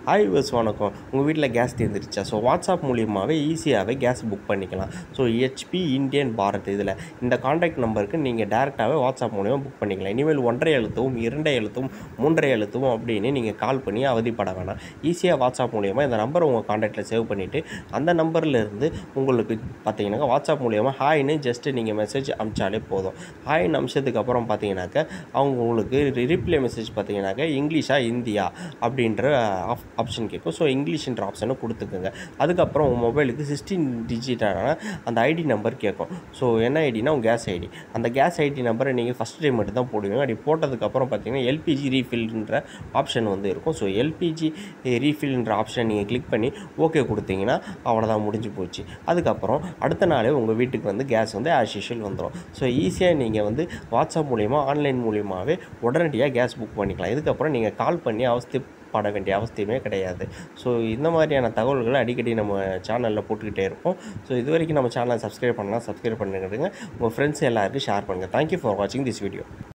hi வஸ் வணக்கம் உங்கள் வீட்டில் கேஸ் தீர்ந்துருச்சா ஸோ வாட்ஸ்அப் மூலியமாகவே ஈஸியாகவே கேஸ் புக் பண்ணிக்கலாம் ஸோ ஹெச்பி இந்தியன் பாரத் இதில் இந்த காண்டாக்ட் நம்பருக்கு நீங்கள் டேரெக்டாகவே வாட்ஸ்அப் மூலியமாக புக் பண்ணிக்கலாம் இனிமேல் ஒன்றரை எழுத்தும் இரண்டரை எழுத்தும் மூன்றரை எழுத்தும் அப்படின்னு நீங்கள் கால் பண்ணி அவதிப்பட வேணாம் ஈஸியாக வாட்ஸ்அப் மூலியமாக இந்த நம்பரை உங்கள் காண்டாக்டில் சேவ் பண்ணிவிட்டு அந்த நம்பரில் இருந்து உங்களுக்கு பார்த்தீங்கன்னாக்கா வாட்ஸ்அப் மூலியமாக ஹாய்னு ஜஸ்ட்டு நீங்கள் மெசேஜ் அனுப்பிச்சாலே போதும் ஹாய்னு அனுப்பிச்சதுக்கப்புறம் பார்த்தீங்கன்னாக்கா அவங்க உங்களுக்கு ரிப்ளை மெசேஜ் பார்த்தீங்கன்னாக்கா இங்கிலீஷா இந்தியா அப்படின்ற ஆப் ஆப்ஷன் கேட்கும் ஸோ இங்கிலீஷ்ன்ற ஆப்ஷனை கொடுத்துக்குங்க அதுக்கப்புறம் உங்கள் மொபைலுக்கு சிக்ஸ்டீன் டிஜிட்டான அந்த ஐடி நம்பர் கேட்கும் ஸோ என்ன ஐடினா உங்கள் கேஸ் ஐடி அந்த கேஸ் ஐடி நம்பரை நீங்கள் ஃபஸ்ட் டைம் மட்டும் தான் போடுவீங்க அப்படி போட்டதுக்கப்புறம் பார்த்தீங்கன்னா எல்பிஜி ரீஃபில்ன்ற ஆப்ஷன் வந்து இருக்கும் ஸோ எல்பிஜி ரீஃபில்ன்ற ஆப்ஷனை நீங்கள் கிளிக் பண்ணி ஓகே கொடுத்தீங்கன்னா அவ்வளோதான் முடிஞ்சு போச்சு அதுக்கப்புறம் அடுத்த நாளே உங்கள் வீட்டுக்கு வந்து கேஸ் வந்து ஆஸ் யூஷுவல் வந்துடும் ஸோ ஈஸியாக நீங்கள் வந்து வாட்ஸ்அப் மூலிமா ஆன்லைன் மூலியமாகவே உடனடியாக கேஸ் புக் பண்ணிக்கலாம் இதுக்கப்புறம் நீங்கள் கால் பண்ணி அவஸ்தைப்பட வேண்டிய அவசியமே கிடையாது ஸோ இந்த மாதிரியான தகவல்களை அடிக்கடி நம்ம சேனலில் போட்டுக்கிட்டே இருப்போம் ஸோ இது வரைக்கும் நம்ம சேனலை சப்ஸ்கிரைப் பண்ணலாம் சப்ஸ்கிரைப் பண்ணிடுங்க உங்கள் ஃப்ரெண்ட்ஸ் எல்லாருக்கும் ஷேர் பண்ணுங்கள் தேங்க்யூ ஃபார் வாட்சிங் திஸ் வீடியோ